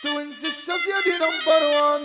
توينز الشاذية دي نمبر وان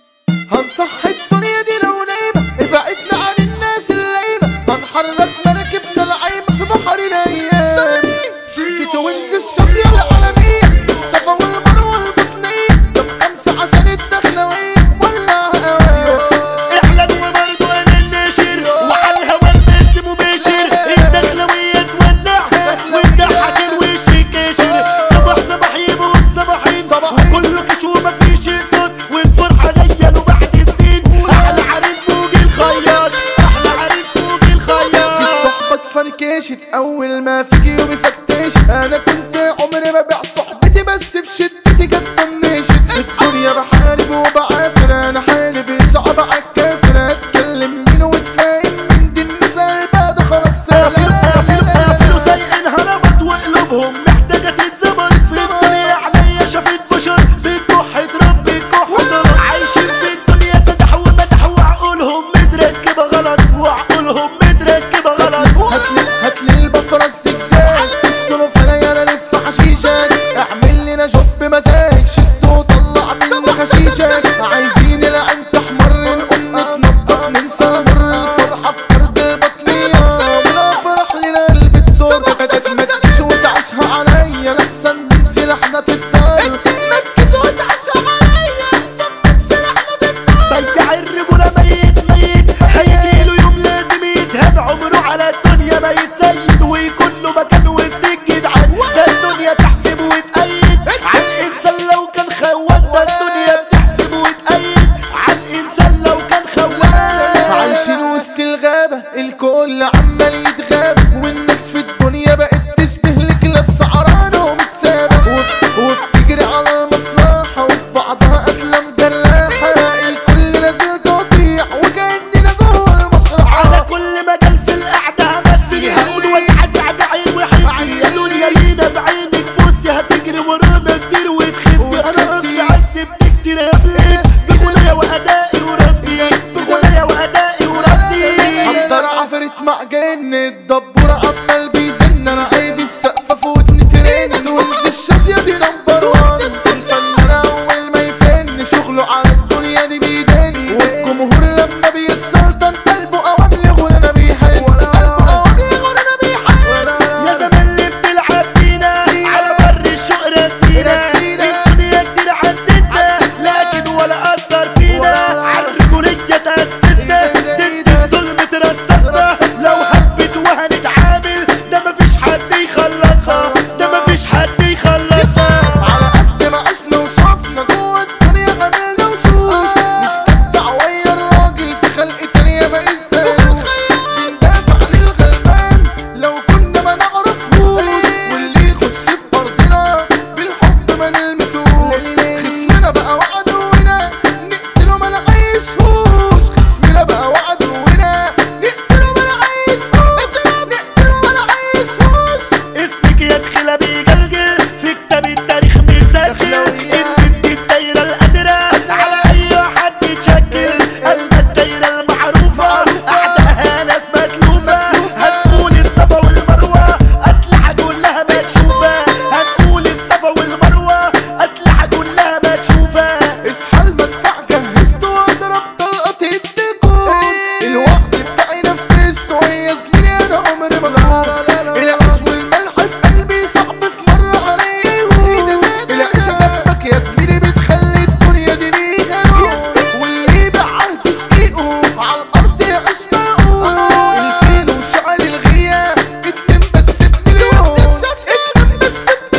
هنصحي الدنيا دي لو نايمة ابعدنا عن الناس الليمة هنحرك مراكبنا العايمة في بحر الايام دي توينز الشاذية العالمية الصفا والمروة البطنية طب خمسة عشان الدخلوية ولعها هواية اعلن وبرضه انا الناشر وعلى الهوا الناس مباشر الدخلوية تولعها والضحك الوش كاشر صباح صباح يموت صباحين صباحين. وكله كشوف مفيش صوت والفرحة جاية له بعد سنين احلى عريس بوجي الخياط احلى عريس بوجي في الخياط الصحبة اتفركشت أول ما فيك يومي فتش أنا كنت عمري ما بيع صحبتي بس في شدتي كانت طنشت في الدنيا بحارب وبعافر أنا حالي صعب عالكافر أتكلم مين واتفاهم من دي الناس قلبها ده خلاص قافلوا قافلوا سهل. قافلوا سايقينها ربط وقلوبهم محتاجة تتظبط في الدنيا عليا شافت بشر بتكح تربي بتكح وصل عايشين في الدنيا سدح ومدح وعقولهم متركبة غلط وعقولهم متركبة غلط هاتلي هاتلي البصرة الزجزاج في الصنف انا يا لف حشيشك اعمل لنا جوب بمزاج شد وطلع منا خشيشك عايزين العين تحمر نقوم نتنطط ننسى مر الفرحة في أرض البطنية ولا فرح لنا قلب تزور فتاك ما تجيش وتعيشها عليا لحسن من سلاحنا تتدار ما تجيش وتعيشها عليا لحسن من سلاحنا تتدار بيع الرجولة ميت ميت هيجيله يوم لازم يتهان عمره على الدنيا ما يتسيد ويكون له مكان وسط الجدعان ده الدنيا تحسب وتأيد عن إنسان لو كان خوان ده الدنيا بتحسب وتأيد عن إنسان لو كان خوان عايشين وسط الغابة الكل عمال يتغاب والناس في الدنيا بقت تشبه لكلاب سعرانة ومتسابة وب- وبتجري على المصلحة وفي بعضها قتلة مجرحة الكل نازل تقطيع وكأننا جوه على المشرحة كل مجال في القعدة همثل هقول وازعزع بعين وحسي يا دنيا لينا بعينك بصي هتجري ورانا كتير وتخسي انا قصدي عذب كتير قبلك بغنايا وادائي وراسي بغنايا وادائي وراسي حضر عفرت مع جن الدبورة عمال بيزن انا عايز السقف في ودني ترن وانزل الشاذية دي نمبر وان الفنان اول ما يفن شغله على الدنيا دي بيدن والجمهور لما بيتسلطن قلبه اوان لغنى بيحن قلبه اوان لغنى بيحن يا زمان اللي بتلعب بينا على بر الشوق رسينا رسينا. الدنيا كتير عدتنا لكن ولا اثر فينا على الرجولية تأسسنا ضد الظلم ترسسنا لو هبت وهنتعامل ده مفيش حد يخلصها ده مفيش حد يخلصها على قد ما عشنا وشافنا جوه الدنيا غنينا وشوش نستمتع ويا الراجل في خلق تانية ما يستاهلوش بندافع عن الغلبان لو كنا ما نعرفهوش واللي يخش في ارضنا بالحب ما نلمسوش خصمنا بقى وعدونا نقتله ما نعيشهوش خصمنا بقى وعدونا نقتله ما نعيشهوش نقتله ما نعيشهوش اسمك يا دخلة بيجلجل في كتاب التاريخ متسجل ان انت الدايرة القادرة على اي حد يتشكل قلب الدايرة المعروفة اعدائها ناس متلوفة هنقول الصفا والمروة اسلحة كلها مكشوفة هنقول الصفا والمروة اسلحة كلها مكشوفة اصحى المدفع جهزته واضرب طلقة الديكور الوعد بتاعي نفذته يا زميلي انا عمري ما غار العيش والملح في قلبي صعب في مرة عليهم العيشة جنبك يا زميلي بتخلي الدنيا دي ليها نور واللي بعهد شقيقه على الارض يعيش معقول الفيل وشعر الغياب اتنين بس بمليون اتنين بس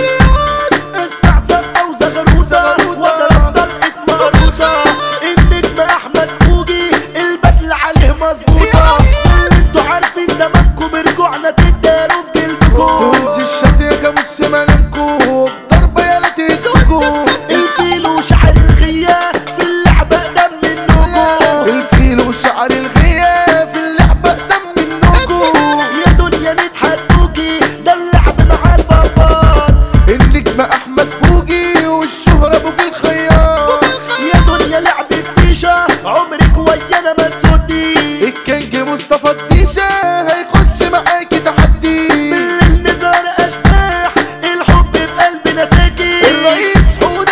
بمليون اسمع سقفة وزغروزة واضرب طلقة مهروسة النجم احمد بوجي البدل عليه مظبوطة انتوا عارفين تمامكم رجوعنا تداروا في جلدكم كنز الشاذية كابوس ملامكو ضربة يا لا تهدكو الفيل وشعر الغية في اللعبة دم النجوم الفيل وشعر الغياب في اللعبة دم النجو يا دنيا نتحدوكي ده اللعب مع البابار النجم احمد بوجي والشهرة ابو الخيار يا دنيا لعبة فيشة عمرك ويانا ما تسدي الكينج مصطفى الديشة هيخش معاكي تحدي بالليل نزار اشباح الحب في قلبنا ساكن الرئيس حود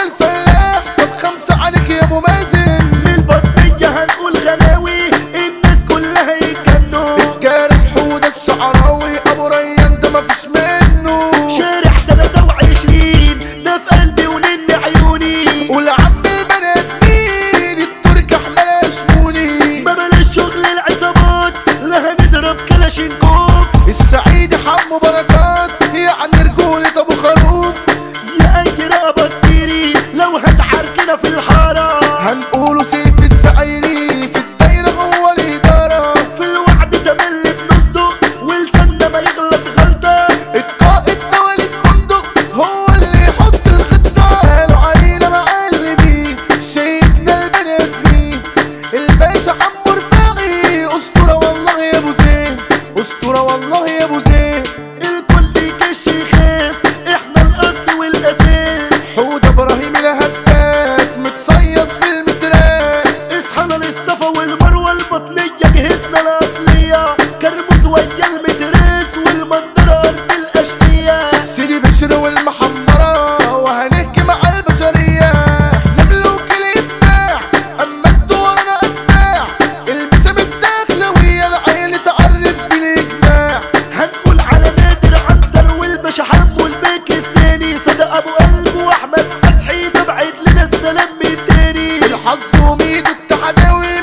وميدو التحداوي